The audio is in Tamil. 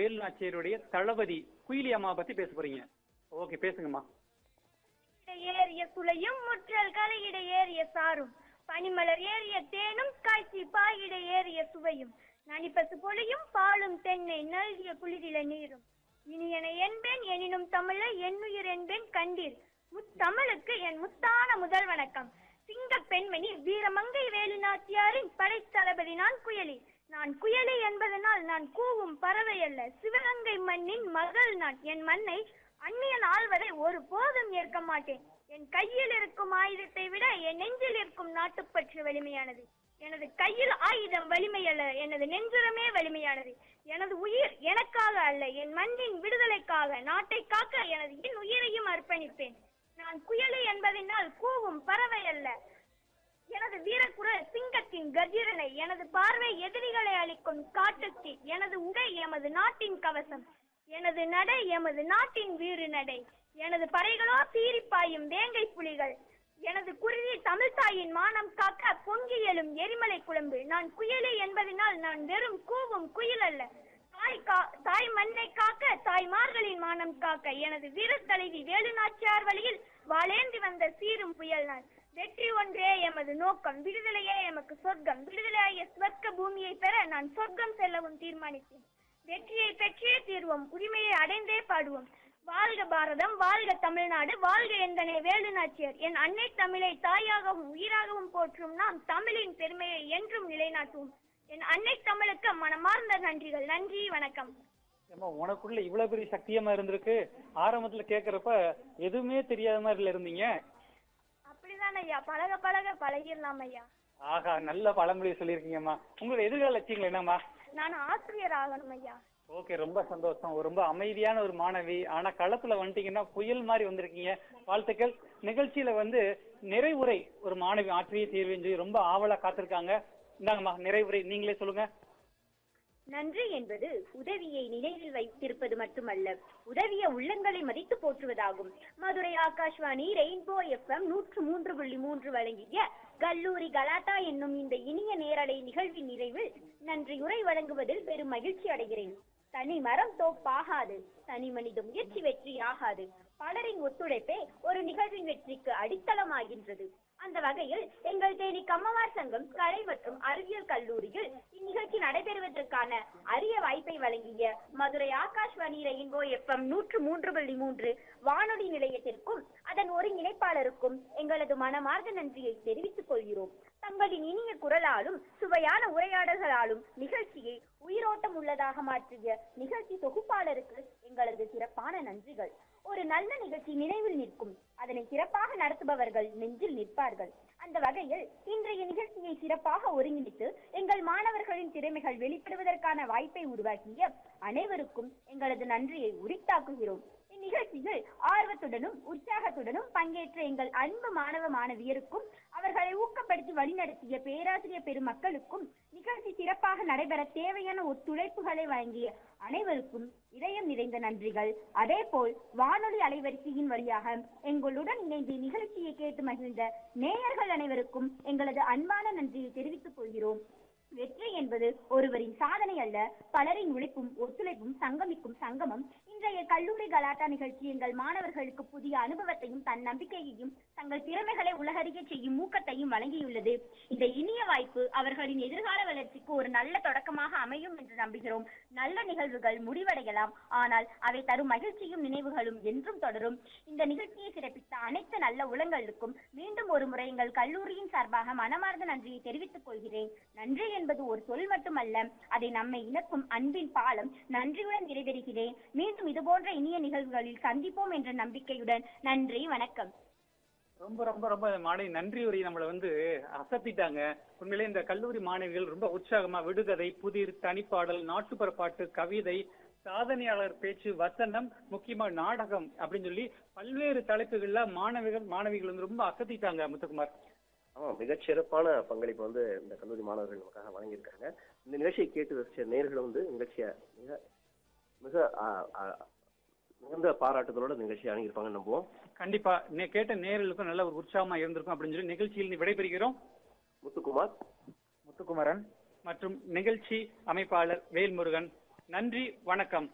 வேலுநாச்சியருடைய தளபதி குயிலி அம்மா பத்தி பேச போறீங்க ஓகே பேசுங்கம்மா ஏறிய சுளையும் முற்றல் கலையிட ஏறிய சாரும் பனிமலர் ஏறிய தேனும் காய்ச்சி பாயிட ஏறிய சுவையும் நனிப்பசு பொழியும் பாலும் தென்னை நல்கிய குளிரில நீரும் இனியன என்பேன் எனினும் தமிழை என்னுயிர் என்பேன் கண்டீர் முத்தமிழுக்கு என் முத்தான முதல் வணக்கம் சிங்க பெண்மணி வீரமங்கை வேலுநாச்சியாரின் படைத்தளபதி நான் குயலி நான் குயலி என்பதனால் நான் கூவும் பறவை அல்ல சிவகங்கை மண்ணின் மகள் நான் என் மண்ணை அந்நியன் ஆள்வதை ஒரு போதும் ஏற்க மாட்டேன் என் கையில் இருக்கும் ஆயுதத்தை விட என் நெஞ்சில் இருக்கும் நாட்டுப்பற்று வலிமையானது எனது கையில் ஆயுதம் வலிமை அல்ல எனது நெஞ்சுரமே வலிமையானது எனது உயிர் எனக்காக அல்ல என் மண்ணின் விடுதலைக்காக நாட்டை காக்க எனது என் உயிரையும் அர்ப்பணிப்பேன் நான் குயலி என்பதனால் கூவும் பறவை அல்ல எனது வீரக்குரல் சிங்கத்தின் கர்ஜிரனை எனது பார்வை எதிரிகளை அளிக்கும் காட்டுத்தீ எனது உடை எமது நாட்டின் கவசம் எனது நடை எமது நாட்டின் வீறு நடை எனது படைகளோ சீரிப்பாயும் வேங்கை புலிகள் எனது குருவி தமிழ்தாயின் மானம் காக்க பொங்கி எழும் எரிமலை குழம்பு நான் குயிலி என்பதனால் நான் வெறும் கூவும் குயில் அல்ல தாய் கா தாய் மண்ணை காக்க தாய்மார்களின் மானம் காக்க எனது வீரத் தலைவி வேலுநாச்சியார் வழியில் வாழேந்தி வந்த சீரும் புயல் நான் வெற்றி ஒன்றே எமது நோக்கம் விடுதலையே எமக்கு சொர்க்கம் விடுதலையாகிய ஸ்வர்க்க பூமியை பெற நான் சொர்க்கம் செல்லவும் தீர்மானித்தேன் வெற்றியை பெற்றே தீர்வோம் உரிமையை அடைந்தே பாடுவோம் வாழ்க பாரதம் வாழ்க தமிழ்நாடு வாழ்க எந்தனை வேலுநாச்சியர் என் அன்னை தமிழை தாயாகவும் உயிராகவும் போற்றும் நாம் தமிழின் பெருமையை என்றும் நிலைநாட்டுவோம் என் அன்னை தமிழுக்கு மனமார்ந்த நன்றிகள் நன்றி வணக்கம் ஏம்மா உனக்குள்ள இவ்வளவு பெரிய சக்தியமா இருந்திருக்கு ஆரம்பத்துல கேக்குறப்ப எதுவுமே தெரியாத மாதிரில இருந்தீங்க அப்படிதான் ஐயா பழக பழக பழகிடலாம் ஐயா ஆகா நல்ல பழமொழி சொல்லியிருக்கீங்கம்மா உங்களோட எதிர்கால லட்சியங்கள் என்னம்மா நான் ஆசிரியர் ஆகணும் ஐயா ஓகே ரொம்ப சந்தோஷம் ஒரு ரொம்ப அமைதியான ஒரு மாணவி ஆனா களத்துல வந்துட்டீங்கன்னா புயல் மாதிரி வந்திருக்கீங்க வாழ்த்துக்கள் நிகழ்ச்சியில வந்து நிறைவுரை ஒரு மாணவி ஆற்றிய தீர்வுன்னு சொல்லி ரொம்ப ஆவலா காத்திருக்காங்க இந்தாங்கம்மா நிறைவுரை நீங்களே சொல்லுங்க நன்றி என்பது உதவியை நினைவில் வைத்திருப்பது மட்டுமல்ல உதவிய உள்ளங்களை மதித்து போற்றுவதாகும் மதுரை ஆகாஷ்வாணி ரெயின்போ எஃப்எம் நூற்று மூன்று புள்ளி மூன்று வழங்கிய கல்லூரி கலாட்டா என்னும் இந்த இனிய நேரலை நிகழ்வின் நிறைவில் நன்றியுரை வழங்குவதில் பெரும் மகிழ்ச்சி அடைகிறேன் தனி மரம் தோப்பாகாது தனி மனித முயற்சி வெற்றியாகாது பலரின் ஒத்துழைப்பே ஒரு நிகழ்வின் வெற்றிக்கு அடித்தளமாகின்றது அந்த வகையில் எங்கள் தேனி கம்மவார் சங்கம் கலை மற்றும் அறிவியல் கல்லூரியில் இந்நிகழ்ச்சி நடைபெறுவதற்கான அரிய வாய்ப்பை வழங்கிய மதுரை ஆகாஷ்வாணி ரெயின்போ எஃப்எம் நூற்று மூன்று புள்ளி மூன்று வானொலி நிலையத்திற்கும் அதன் ஒருங்கிணைப்பாளருக்கும் எங்களது மனமார்ந்த நன்றியை தெரிவித்துக் கொள்கிறோம் தங்களின் இனிய குரலாலும் சுவையான உரையாடல்களாலும் நிகழ்ச்சியை உயிரோட்டம் உள்ளதாக மாற்றிய நிகழ்ச்சி தொகுப்பாளருக்கு எங்களது சிறப்பான நன்றிகள் ஒரு நல்ல நிகழ்ச்சி நினைவில் நிற்கும் அதனை சிறப்பாக நடத்துபவர்கள் நெஞ்சில் நிற்பார்கள் அந்த வகையில் இன்றைய நிகழ்ச்சியை சிறப்பாக ஒருங்கிணைத்து எங்கள் மாணவர்களின் திறமைகள் வெளிப்படுவதற்கான வாய்ப்பை உருவாக்கிய அனைவருக்கும் எங்களது நன்றியை உரித்தாக்குகிறோம் இந்நிகழ்ச்சியில் ஆர்வத்துடனும் உற்சாகத்துடனும் பங்கேற்ற எங்கள் அன்பு மாணவ மாணவியருக்கும் அவர்களை ஊக்கப்படுத்தி வழிநடத்திய பேராசிரியர் பெருமக்களுக்கும் நிகழ்ச்சி சிறப்பாக நடைபெற தேவையான ஒத்துழைப்புகளை வழங்கிய அனைவருக்கும் இதயம் நிறைந்த நன்றிகள் அதேபோல் வானொலி அலைவரிசையின் வழியாக எங்களுடன் இணைந்து நிகழ்ச்சியை கேட்டு மகிழ்ந்த நேயர்கள் அனைவருக்கும் எங்களது அன்பான நன்றியை தெரிவித்துக் கொள்கிறோம் வெற்றி என்பது ஒருவரின் சாதனை அல்ல பலரின் உழைப்பும் ஒத்துழைப்பும் சங்கமிக்கும் சங்கமம் இன்றைய கல்லூரி கலாட்டா நிகழ்ச்சி எங்கள் மாணவர்களுக்கு புதிய அனுபவத்தையும் தன் நம்பிக்கையையும் தங்கள் திறமைகளை உலகறிய செய்யும் ஊக்கத்தையும் வழங்கியுள்ளது இந்த இனிய வாய்ப்பு அவர்களின் எதிர்கால வளர்ச்சிக்கு ஒரு நல்ல தொடக்கமாக அமையும் என்று நம்புகிறோம் நல்ல நிகழ்வுகள் முடிவடையலாம் ஆனால் அவை தரும் மகிழ்ச்சியும் நினைவுகளும் என்றும் தொடரும் இந்த நிகழ்ச்சியை சிறப்பித்த அனைத்து நல்ல உலங்களுக்கும் மீண்டும் ஒரு முறை எங்கள் கல்லூரியின் சார்பாக மனமார்ந்த நன்றியை தெரிவித்துக் கொள்கிறேன் நன்றி என்பது ஒரு சொல் மட்டுமல்ல அதை நம்மை இணைக்கும் அன்பின் பாலம் நன்றியுடன் நிறைவேறுகிறேன் மீண்டும் இதுபோன்ற இனிய நிகழ்வுகளில் சந்திப்போம் என்ற நம்பிக்கையுடன் நன்றி வணக்கம் ரொம்ப ரொம்ப ரொம்ப மாணவி நன்றி உரை நம்மளை வந்து அசத்திட்டாங்க உண்மையிலே இந்த கல்லூரி மாணவிகள் ரொம்ப உற்சாகமா விடுகதை புதிர் தனிப்பாடல் நாட்டுப்புற பாட்டு கவிதை சாதனையாளர் பேச்சு வசனம் முக்கியமா நாடகம் அப்படின்னு சொல்லி பல்வேறு தலைப்புகள்ல மாணவிகள் மாணவிகள் வந்து ரொம்ப அசத்திட்டாங்க முத்துக்குமார் ஆமா மிகச்சிறப்பான பங்களிப்பு வந்து இந்த கல்லூரி மாணவர்கள் நமக்காக வழங்கியிருக்காங்க இந்த நிகழ்ச்சியை கேட்டு ரசிச்ச நேர்கள் வந்து நிகழ்ச்சியை மிக மிக ஆ, ஆ, மிகுந்த பாராட்டுதலோட இந்த நிகழ்ச்சியை அணுகியிருப்பாங்கன்னு நம்புவோம் கண்டிப்பா நே- கேட்ட நேர்களுக்கும் நல்ல ஒரு உற்சாகமா இருந்திருக்கும் அப்படின்னு சொல்லி நிகழ்ச்சியில் விடைபெறுகிறோம் முத்துக்குமார் முத்துக்குமரன் மற்றும் நிகழ்ச்சி அமைப்பாளர் வேல்முருகன் நன்றி வணக்கம்